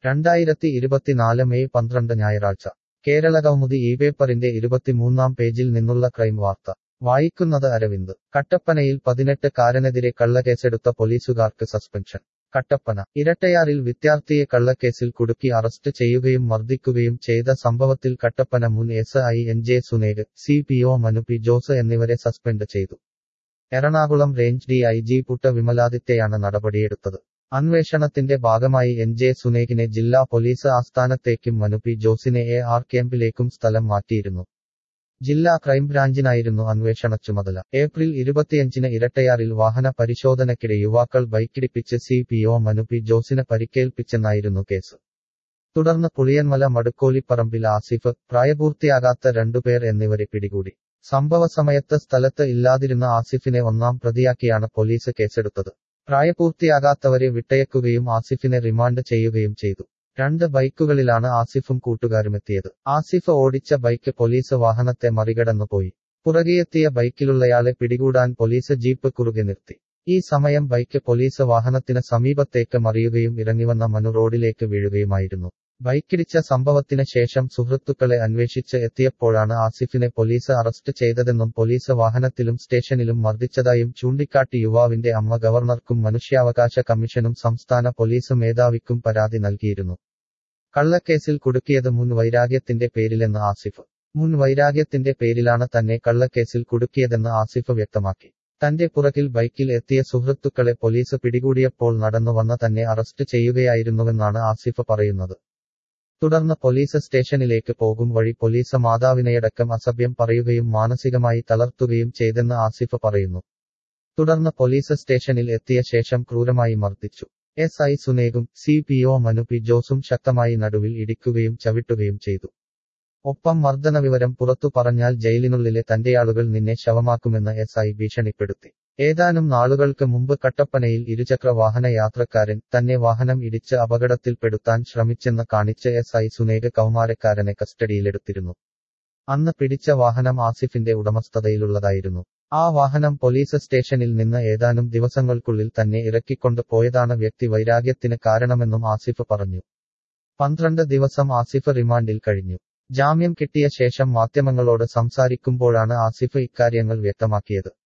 രണ്ടായിരത്തി ഇരുപത്തിനാല് മെയ് പന്ത്രണ്ട് ഞായറാഴ്ച കേരളകൗമുദി ഈ പേപ്പറിന്റെ ഇരുപത്തിമൂന്നാം പേജിൽ നിന്നുള്ള ക്രൈം വാർത്ത വായിക്കുന്നത് അരവിന്ദ് കട്ടപ്പനയിൽ പതിനെട്ട് കാരനെതിരെ കള്ളക്കേസെടുത്ത പോലീസുകാർക്ക് സസ്പെൻഷൻ കട്ടപ്പന ഇരട്ടയാറിൽ വിദ്യാർത്ഥിയെ കള്ളക്കേസിൽ കുടുക്കി അറസ്റ്റ് ചെയ്യുകയും മർദ്ദിക്കുകയും ചെയ്ത സംഭവത്തിൽ കട്ടപ്പന മുൻ S I N J Suneg C P O Manu P Jose എന്നിവരെ സസ്പെൻഡ് ചെയ്തു Ernakulam range D I G Putta വിമലാദിത്യയാണ് നടപടിയെടുത്തത് അന്വേഷണത്തിന്റെ ഭാഗമായി എൻ ജെ സുനേഗിനെ ജില്ലാ പോലീസ് ആസ്ഥാനത്തേക്കും മനു പി ജോസിനെ എ ആർ ക്യാമ്പിലേക്കും സ്ഥലം മാറ്റിയിരുന്നു ജില്ലാ ക്രൈംബ്രാഞ്ചിനായിരുന്നു അന്വേഷണ ചുമതല ഏപ്രിൽ ഇരുപത്തിയഞ്ചിന് ഇരട്ടയാറിൽ വാഹന പരിശോധനയ്ക്കിടെ യുവാക്കൾ ബൈക്കിടിപ്പിച്ച് C P O Manu P ജോസിന് പരിക്കേൽപ്പിച്ചെന്നായിരുന്നു കേസ് തുടർന്ന് പുളിയന്മല മടുക്കോലിപ്പറമ്പിൽ ആസിഫ് പ്രായപൂർത്തിയാകാത്ത രണ്ടുപേർ എന്നിവരെ പിടികൂടി സംഭവ സമയത്ത് സ്ഥലത്ത് ഇല്ലാതിരുന്ന ആസിഫിനെ ഒന്നാം പ്രതിയാക്കിയാണ് പോലീസ് കേസെടുത്തത് പ്രായപൂർത്തിയാകാത്തവരെ വിട്ടയക്കുകയും ആസിഫിനെ റിമാൻഡ് ചെയ്യുകയും ചെയ്തു രണ്ട് ബൈക്കുകളിലാണ് ആസിഫും കൂട്ടുകാരുമെത്തിയത് ആസിഫ് ഓടിച്ച ബൈക്ക് പോലീസ് വാഹനത്തെ മറികടന്നു പോയി പുറകെയെത്തിയ ബൈക്കിലുള്ളയാളെ പിടികൂടാൻ പോലീസ് ജീപ്പ് കുറുകെ നിർത്തി ഈ സമയം ബൈക്ക് പോലീസ് വാഹനത്തിന് സമീപത്തേക്ക് മറിയുകയും ഇറങ്ങിവന്ന മനു റോഡിലേക്ക് വീഴുകയുമായിരുന്നു ബൈക്കിടിച്ച സംഭവത്തിന് ശേഷം സുഹൃത്തുക്കളെ അന്വേഷിച്ച് എത്തിയപ്പോഴാണ് ആസിഫിനെ പോലീസ് അറസ്റ്റ് ചെയ്തതെന്നും പോലീസ് വാഹനത്തിലും സ്റ്റേഷനിലും മർദ്ദിച്ചതായും ചൂണ്ടിക്കാട്ടി യുവാവിന്റെ അമ്മ ഗവർണർക്കും മനുഷ്യാവകാശ കമ്മീഷനും സംസ്ഥാന പോലീസ് മേധാവിക്കും പരാതി നൽകിയിരുന്നു കള്ളക്കേസിൽ കുടുക്കിയത് മുൻ വൈരാഗ്യത്തിന്റെ പേരിലെന്ന് ആസിഫ് മുൻ വൈരാഗ്യത്തിന്റെ പേരിലാണ് തന്നെ കള്ളക്കേസിൽ കുടുക്കിയതെന്ന് ആസിഫ് വ്യക്തമാക്കി തന്റെ പുറകിൽ ബൈക്കിൽ എത്തിയ സുഹൃത്തുക്കളെ പോലീസ് പിടികൂടിയപ്പോൾ നടന്നുവന്ന തന്നെ അറസ്റ്റ് ചെയ്യുകയായിരുന്നുവെന്നാണ് ആസിഫ് പറയുന്നത് തുടർന്ന് പോലീസ് സ്റ്റേഷനിലേക്ക് പോകും വഴി പോലീസ് മാതാവിനെയടക്കം അസഭ്യം പറയുകയും മാനസികമായി തളർത്തുകയും ചെയ്തെന്ന് ആസിഫ് പറയുന്നു തുടർന്ന് പോലീസ് സ്റ്റേഷനിൽ എത്തിയ ശേഷം ക്രൂരമായി മർദ്ദിച്ചു എസ് ഐ സുനേഗും C P O Manu P ജോസും ശക്തമായി നടുവിൽ ഇടിക്കുകയും ചവിട്ടുകയും ചെയ്തു ഒപ്പം മർദ്ദന വിവരം പുറത്തു പറഞ്ഞാൽ ജയിലിനുള്ളിലെ തന്റെയാളുകൾ നിന്നെ ശവമാക്കുമെന്ന് എസ് ഐ ഭീഷണിപ്പെടുത്തി ഏതാനും നാളുകൾക്ക് മുമ്പ് കട്ടപ്പനയിൽ ഇരുചക്ര വാഹന യാത്രക്കാരൻ തന്നെ വാഹനം ഇടിച്ച് അപകടത്തിൽപ്പെടുത്താൻ ശ്രമിച്ചെന്ന് കാണിച്ച് എസ് ഐ സുനേഗ കൗമാരക്കാരനെ കസ്റ്റഡിയിലെടുത്തിരുന്നു അന്ന് പിടിച്ച വാഹനം ആസിഫിന്റെ ഉടമസ്ഥതയിലുള്ളതായിരുന്നു ആ വാഹനം പോലീസ് സ്റ്റേഷനിൽ നിന്ന് ഏതാനും ദിവസങ്ങൾക്കുള്ളിൽ തന്നെ ഇറക്കിക്കൊണ്ട് പോയതാണ് വ്യക്തി വൈരാഗ്യത്തിന് കാരണമെന്നും ആസിഫ് പറഞ്ഞു പന്ത്രണ്ട് ദിവസം ആസിഫ് റിമാൻഡിൽ കഴിഞ്ഞു ജാമ്യം കിട്ടിയ ശേഷം മാധ്യമങ്ങളോട് സംസാരിക്കുമ്പോഴാണ് ആസിഫ് ഇക്കാര്യങ്ങൾ വ്യക്തമാക്കിയത്